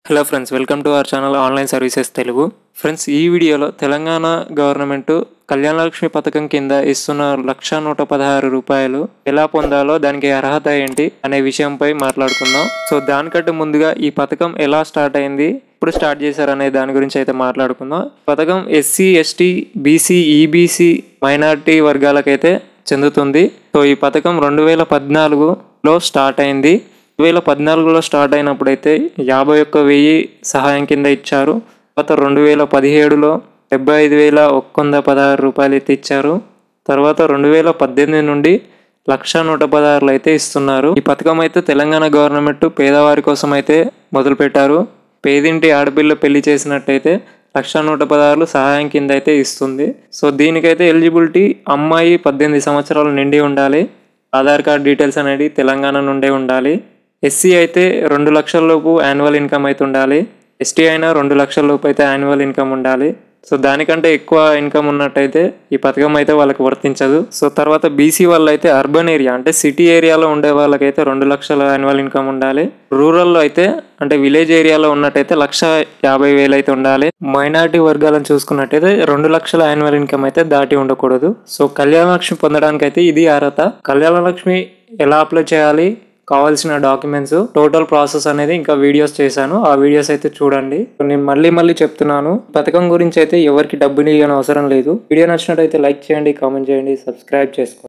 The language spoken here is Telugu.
hello friends welcome to our channel online services Telugu friends ఈ వీడియోలో తెలంగాణ గవర్నమెంట్ కళ్యాణ లక్ష్మి పథకం కింద ఇస్తున్న లక్ష నూట పదహారు రూపాయలు ఎలా పొందాలో దానికి అర్హత ఏంటి అనే విషయంపై మాట్లాడుకుందాం సో దానికంటే ముందుగా ఈ పథకం ఎలా స్టార్ట్ అయింది ఇప్పుడు స్టార్ట్ చేశారనే దాని గురించి అయితే మాట్లాడుకుందాం పథకం S C S T B C E B C minority వర్గాలకైతే చెందుతుంది సో ఈ పథకం రెండు వేల పద్నాలుగులో స్టార్ట్ అయింది రెండు వేల పద్నాలుగులో స్టార్ట్ అయినప్పుడు అయితే యాభై ఒక్క వెయ్యి సహాయం కింద ఇచ్చారు తర్వాత రెండు వేల పదిహేడులో డెబ్బై ఐదు వేల ఒక్క వంద పదహారు రూపాయలు అయితే ఇచ్చారు తర్వాత రెండు వేల పద్దెనిమిది నుండి లక్ష నూట పదహారులు అయితే ఇస్తున్నారు ఈ పథకం అయితే తెలంగాణ గవర్నమెంట్ పేదవారి కోసం అయితే మొదలుపెట్టారు పేదింటి ఆడపిల్ల పెళ్లి చేసినట్టయితే లక్ష నూట పదహారులు సహాయం కింద అయితే ఇస్తుంది సో దీనికైతే ఎలిజిబిలిటీ అమ్మాయి పద్దెనిమిది సంవత్సరాలు నిండి ఉండాలి ఆధార్ కార్డ్ డీటెయిల్స్ అనేది తెలంగాణ నుండే ఉండాలి ఎస్సీ అయితే రెండు లక్షల లోపు యాన్యువల్ ఇన్కమ్ అయితే ఉండాలి ఎస్టీ అయినా రెండు లక్షల లోపు అయితే యాన్యువల్ ఇన్కమ్ ఉండాలి సో దానికంటే ఎక్కువ ఇన్కమ్ ఉన్నట్టయితే ఈ పథకం అయితే వాళ్ళకి వర్తించదు సో తర్వాత బీసీ వాళ్ళు అయితే అర్బన్ ఏరియా అంటే సిటీ ఏరియాలో ఉండే వాళ్ళకైతే రెండు లక్షల యాన్యువల్ ఇన్కమ్ ఉండాలి రూరల్లో అయితే అంటే విలేజ్ ఏరియాలో ఉన్నట్టయితే లక్ష యాభై వేలు అయితే ఉండాలి మైనారిటీ వర్గాలను చూసుకున్నట్టయితే రెండు లక్షల యాన్యువల్ ఇన్కమ్ అయితే దాటి ఉండకూడదు సో కళ్యాణ లక్ష్మి పొందడానికి అయితే ఇది అర్హత కళ్యాణ లక్ష్మి ఎలా అప్లై చేయాలి కావాల్సిన డాక్యుమెంట్స్ టోటల్ ప్రాసెస్ అనేది ఇంకా వీడియోస్ చేశాను ఆ వీడియోస్ అయితే చూడండి నేను మళ్ళీ మళ్ళీ చెప్తున్నాను పథకం గురించి అయితే ఎవరికి డబ్బుని ఇవ్వని అవసరం లేదు వీడియో నచ్చినట్టయితే లైక్ చేయండి కామెంట్ చేయండి సబ్స్క్రైబ్ చేసుకోండి